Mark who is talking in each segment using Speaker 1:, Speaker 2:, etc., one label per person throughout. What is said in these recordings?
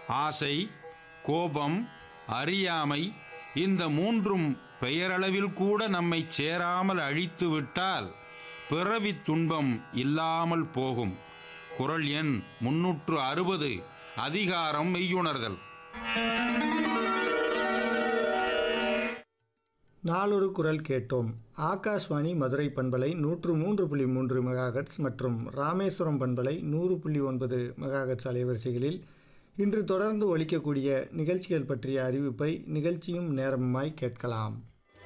Speaker 1: ஆசை கோபம் அறியாமை இந்த மூன்றும் பெயரளவில் கூட நம்மை சேராமல் அழித்து விட்டால் பிறவித் துன்பம் இல்லாமல் போகும் குறள் எண் முன்னூற்று அறுபது அதிகாரம் மெய்யுணர்தல்
Speaker 2: நாளொரு குரல் கேட்டோம் ஆகாஷ்வாணி மதுரை பண்பலை நூற்று மூன்று புள்ளி மூன்று மெகாஹெட்ஸ் மற்றும் ராமேஸ்வரம் பண்பலை நூறு புள்ளி ஒன்பது மெகாஹெட்ஸ் அலைவரிசைகளில் இன்று தொடர்ந்து ஒலிக்கக்கூடிய நிகழ்ச்சிகள் பற்றிய அறிவிப்பை நிகழ்ச்சியும் நேரமுமாய் கேட்கலாம்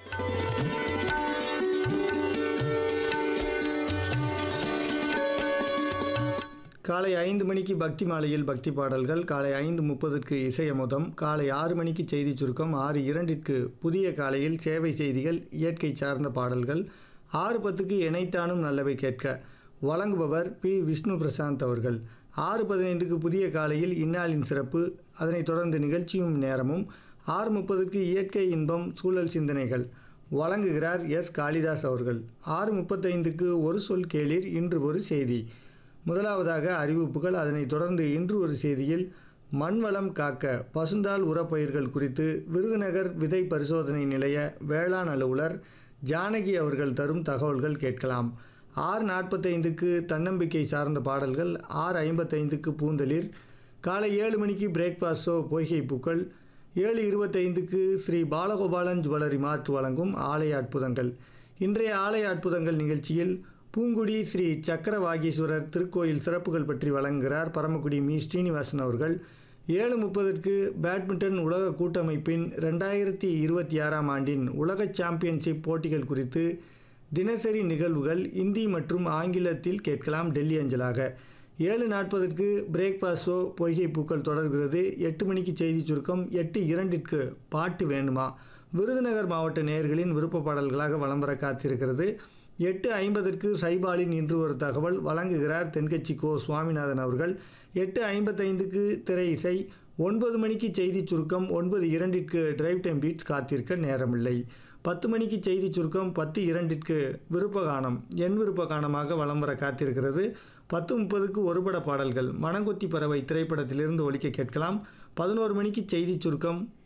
Speaker 2: காலை ஐந்து மணிக்கு பக்தி மாலையில் பக்தி பாடல்கள் காலை ஐந்து முப்பதுக்கு இசையமுதம் காலை ஆறு மணிக்கு செய்தி சுருக்கம் ஆறு இரண்டிற்கு புதிய காலையில் சேவை செய்திகள் இயற்கை சார்ந்த பாடல்கள் ஆறு பத்துக்கு இணைத்தானும் நல்லவை கேட்க வழங்குபவர் பி விஷ்ணு பிரசாந்த் அவர்கள் ஆறு பதினைந்துக்கு புதிய காலையில் இந்நாளின் சிறப்பு அதனைத் தொடர்ந்து நிகழ்ச்சியும் நேரமும் ஆறு முப்பதுக்கு இயற்கை இன்பம் சூழல் சிந்தனைகள் வழங்குகிறார் எஸ் காளிதாஸ் அவர்கள் ஆறு முப்பத்தைந்துக்கு ஒரு சொல் கேளீர் இன்று ஒரு செய்தி முதலாவதாக அறிவிப்புகள் அதனைத் தொடர்ந்து இன்று ஒரு செய்தியில் மண்வளம் காக்க பசுந்தாள் உரப்பயிர்கள் குறித்து விருதுநகர் விதை பரிசோதனை நிலைய வேளாண் அலுவலர் ஜானகி அவர்கள் தரும் தகவல்கள் கேட்கலாம் ஆறு நாற்பத்தைந்துக்கு தன்னம்பிக்கை சார்ந்த பாடல்கள் ஆறு ஐம்பத்தைந்துக்கு பூந்தளிர் காலை ஏழு மணிக்கு பிரேக்ஃபாஸ்ட் ஷோ பொய்கை பூக்கள் ஏழு இருபத்தைந்துக்கு ஸ்ரீ பாலகோபாலன் ஜுவல்லரி மார்ட் வழங்கும் ஆலய அற்புதங்கள் இன்றைய ஆலய அற்புதங்கள் நிகழ்ச்சியில் பூங்குடி ஸ்ரீ சக்கரவாகீஸ்வரர் திருக்கோயில் சிறப்புகள் பற்றி வழங்குகிறார் பரமக்குடி மீ ஸ்ரீனிவாசன் அவர்கள் ஏழு முப்பதற்கு பேட்மிண்டன் உலக கூட்டமைப்பின் ரெண்டாயிரத்தி இருபத்தி ஆறாம் ஆண்டின் உலக சாம்பியன்ஷிப் போட்டிகள் குறித்து தினசரி நிகழ்வுகள் இந்தி மற்றும் ஆங்கிலத்தில் கேட்கலாம் டெல்லி அஞ்சலாக ஏழு நாற்பதற்கு பிரேக்ஃபாஸ்ட் ஷோ பொய்கை பூக்கள் தொடர்கிறது எட்டு மணிக்கு செய்தி சுருக்கம் எட்டு இரண்டிற்கு பாட்டு வேணுமா விருதுநகர் மாவட்ட நேயர்களின் விருப்ப பாடல்களாக வலம் வர காத்திருக்கிறது எட்டு ஐம்பதற்கு சைபாலின் இன்று ஒரு தகவல் வழங்குகிறார் தென்கட்சி கோ சுவாமிநாதன் அவர்கள் எட்டு ஐம்பத்தைந்துக்கு திரை இசை ஒன்பது மணிக்கு செய்தி சுருக்கம் ஒன்பது இரண்டிற்கு டிரைவ் டைம் பீட்ஸ் காத்திருக்க நேரமில்லை பத்து மணிக்கு செய்தி சுருக்கம் பத்து இரண்டிற்கு விருப்ப கானம் என் விருப்ப கானமாக வலம் வர காத்திருக்கிறது பத்து முப்பதுக்கு ஒருபட பாடல்கள் மணங்கொத்தி பறவை திரைப்படத்திலிருந்து ஒலிக்க கேட்கலாம் பதினோரு மணிக்கு செய்தி சுருக்கம்